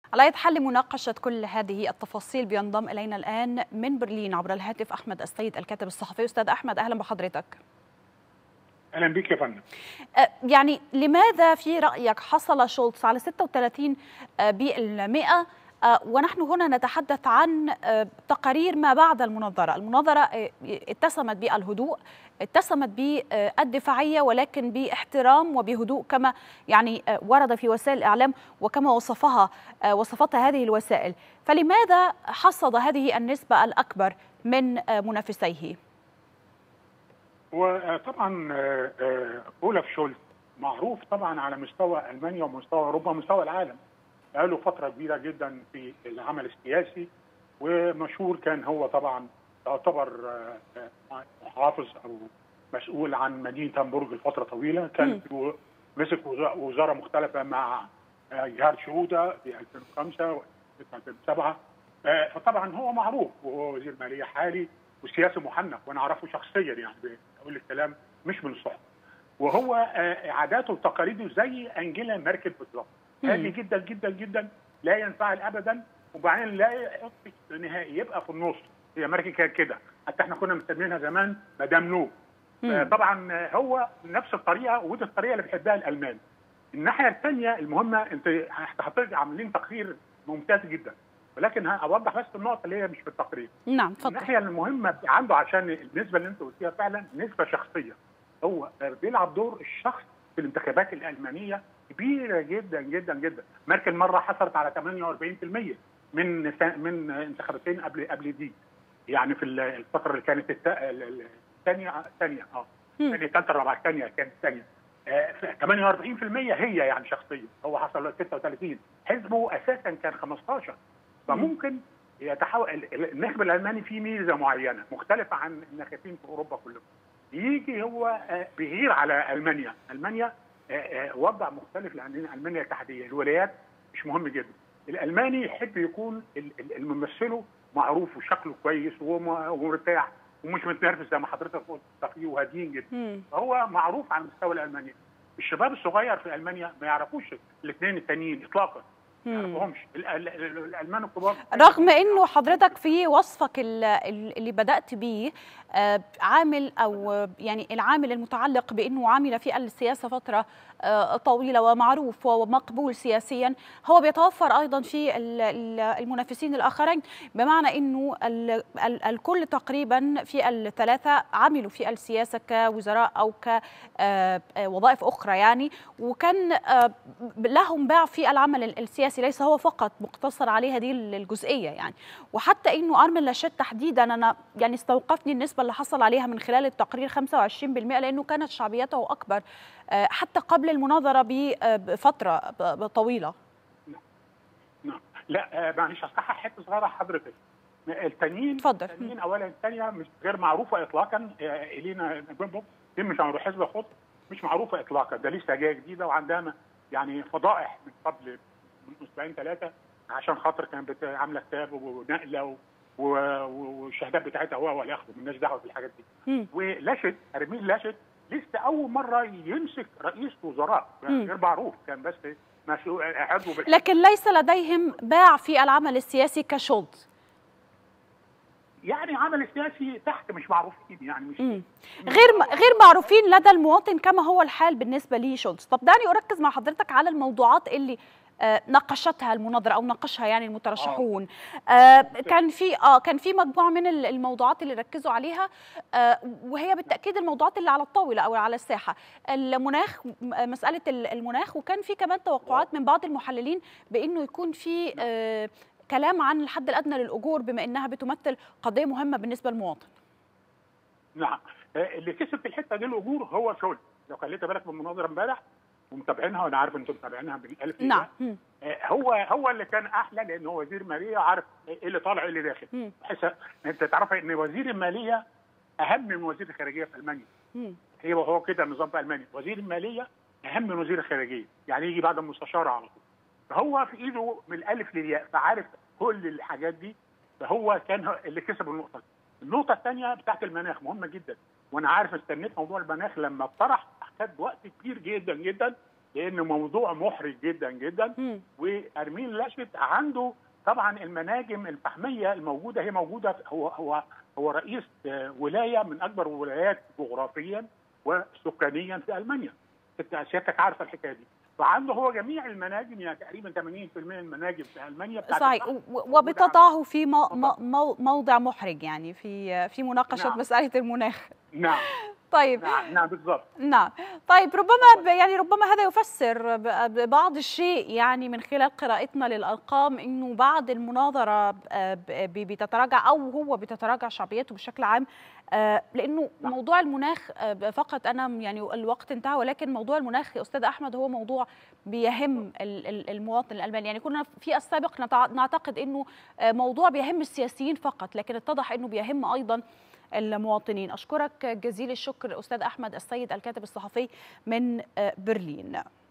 على أي حال لمناقشة كل هذه التفاصيل بينضم إلينا الآن من برلين عبر الهاتف أحمد السيد الكاتب الصحفي أستاذ أحمد أهلا بحضرتك اهلا بك يا فندم يعني لماذا في رايك حصل شولتز على 36 بالمئة ونحن هنا نتحدث عن تقارير ما بعد المناظره، المناظره اتسمت بالهدوء، اتسمت بالدفاعيه ولكن باحترام وبهدوء كما يعني ورد في وسائل الاعلام وكما وصفها وصفتها هذه الوسائل، فلماذا حصد هذه النسبه الاكبر من منافسيه؟ وطبعا اولف شولز معروف طبعا على مستوى المانيا ومستوى اوروبا ومستوى العالم بقاله فتره كبيره جدا في العمل السياسي ومشهور كان هو طبعا يعتبر محافظ او مسؤول عن مدينه هامبورغ لفتره طويله كان مسك وزاره مختلفه مع جهاد شهوده في 2005 و 2007 فطبعا هو معروف وهو وزير ماليه حالي وسياسي محنك وانا اعرفه شخصيا يعني بقول الكلام مش من الصحف وهو عاداته وتقاليده زي انجيلا ميركل بالظبط هادي جدا جدا جدا لا ينفعل ابدا وبعدين لا يحط نهائي يبقى في النص هي ميركل كانت كده حتى احنا كنا مسمينها زمان مدام نو طبعا هو نفس الطريقه ودي الطريقه اللي بيحبها الالمان الناحيه الثانيه المهمه انت حضرتك عاملين تقرير ممتاز جدا ولكن اوضح بس النقطه اللي هي مش في التقرير نعم اتفضل الناحيه المهمه عنده عشان النسبه اللي انت قلتيها فعلا نسبه شخصيه هو بيلعب دور الشخص في الانتخابات الالمانيه كبيره جدا جدا جدا ميركل مره حصلت على 48% من من انتخاباتين قبل قبل دي يعني في الفتره اللي كانت الثانيه الثانيه اه الثانيه الثالثه الرابعه الثانيه كانت الثانيه 48% هي يعني شخصيه هو حصل 36 حزبه اساسا كان 15 فممكن يتحول الناخب الالماني فيه ميزه معينه مختلفه عن الناخبين في اوروبا كلهم يجي هو بيغير على المانيا المانيا وضع مختلف لان المانيا تحديدا الولايات مش مهم جدا الالماني يحب يكون الممثله معروف وشكله كويس ومرتاح ومش متنرفز زي ما حضرتك قلت تقي وهاديين جدا فهو معروف على المستوى الالماني الشباب الصغير في المانيا ما يعرفوش الاثنين التانيين اطلاقا ما يعرفوهمش الالمان الكبار رغم انه حضرتك في وصفك اللي بدات به عامل او يعني العامل المتعلق بانه عمل في السياسه فتره طويله ومعروف ومقبول سياسيا هو بيتوفر ايضا في المنافسين الاخرين بمعنى انه الكل تقريبا في الثلاثه عملوا في السياسه كوزراء او كوظائف اخرى يعني وكان لهم باع في العمل السياسي ليس هو فقط مقتصر عليه هذه الجزئيه يعني وحتى انه ارمن لاشيت تحديدا انا يعني استوقفني النسبه اللي حصل عليها من خلال التقرير 25% لانه كانت شعبيته اكبر حتى قبل المناظره بفتره طويله نعم لا معلش اصحح حته صغيره حضرتك التانيين اتفضل التانيين اولا الثانيه مش غير معروفه اطلاقا الينا دي مش معروفه حزب خط مش معروفه اطلاقا ده لسه جايه جديده وعندها يعني فضائح من قبل من اسبوعين ثلاثه عشان خاطر كانت عامله كتاب ونقله والشهادات بتاعتها هو ولا ياخده مالناش دعوه بالحاجات دي ولاشت ارمين لاشت لسه اول مره يمسك رئيس وزراء غير معروف كان بس مسؤول عضو لكن ليس لديهم باع في العمل السياسي كشولتز يعني عمل السياسي تحت مش معروفين يعني مش مم. غير غير معروفين لدى المواطن كما هو الحال بالنسبه لشولتز طب دعني اركز مع حضرتك على الموضوعات اللي آه ناقشتها المناظره او ناقشها يعني المترشحون آه كان في اه كان في مجموعه من الموضوعات اللي ركزوا عليها آه وهي بالتاكيد الموضوعات اللي على الطاوله او على الساحه المناخ مساله المناخ وكان في كمان توقعات من بعض المحللين بانه يكون في آه كلام عن الحد الادنى للاجور بما انها بتمثل قضيه مهمه بالنسبه للمواطن. نعم اللي كسب في الحته دي الاجور هو شولز لو خليت بالك من المناظره امبارح ومتابعينها وانا عارف انتم متابعينها بالالف نعم هو هو اللي كان احلى لان هو وزير ماليه عارف ايه اللي طالع ايه اللي داخل بحيث انت تعرف ان وزير الماليه اهم من وزير الخارجيه في المانيا هي هو كده النظام في المانيا وزير الماليه اهم من وزير الخارجيه يعني يجي بعد المستشار على طول فهو في ايده من الالف للياء فعارف كل الحاجات دي فهو كان اللي كسب النقطه دي. النقطه الثانيه بتاعت المناخ مهمه جدا وانا عارف استنيت موضوع المناخ لما اتطرح خد وقت كبير جدا جدا لان موضوع محرج جدا جدا مم. وارمين لاشت عنده طبعا المناجم الفحميه الموجوده هي موجوده هو هو هو رئيس آه، ولايه من اكبر الولايات جغرافيا وسكانيا في المانيا انت سيادتك عارفه الحكايه دي فعنده هو جميع المناجم يعني تقريبا 80% من المناجم في المانيا بتاعت صحيح الفحم و- وبتضعه في مو مو موضع محرج يعني في في مناقشه نعم. مساله المناخ نعم طيب نعم نعم بالضبط نعم طيب ربما ب- يعني ربما هذا يفسر ب- ب- بعض الشيء يعني من خلال قراءتنا للارقام انه بعد المناظره ب- ب- بتتراجع او هو بتتراجع شعبيته بشكل عام آه، لانه نعم. موضوع المناخ آه، فقط انا يعني الوقت انتهى ولكن موضوع المناخ يا استاذ احمد هو موضوع بيهم ال- ال- المواطن الالماني يعني كنا في السابق نتع- نعتقد انه آه، موضوع بيهم السياسيين فقط لكن اتضح انه بيهم ايضا المواطنين أشكرك جزيل الشكر أستاذ أحمد السيد الكاتب الصحفي من آه، برلين